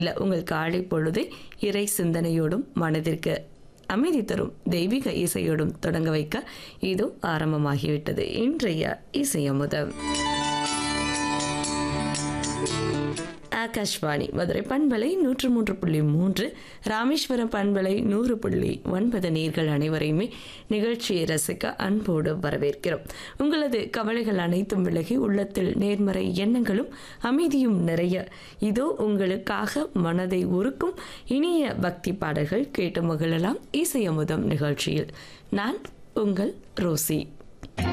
இல்ல, உங்கள் காலை பொழுதை இறை சிந்தனையோடும் மனதிற்கு அமைதி தரும் தெய்வீக இசையோடும் தொடங்க வைக்க இதோ ஆரம்பமாகிவிட்டது இன்றைய இசையமுதம் ஆகாஷ்வாணி மதுரை பண்பலை நூற்று மூன்று புள்ளி மூன்று ராமேஸ்வரம் பண்பலை நூறு புள்ளி ஒன்பது நீர்கள் அனைவரையுமே நிகழ்ச்சியை ரசிக்க அன்போடு வரவேற்கிறோம் உங்களது கவலைகள் அனைத்தும் விலகி உள்ளத்தில் நேர்மறை எண்ணங்களும் அமைதியும் நிறைய இதோ உங்களுக்காக மனதை உருக்கும் இனிய பக்தி பாடல்கள் கேட்டு மகிழலாம் இசையமுதம் நிகழ்ச்சியில் நான் உங்கள் ரோசி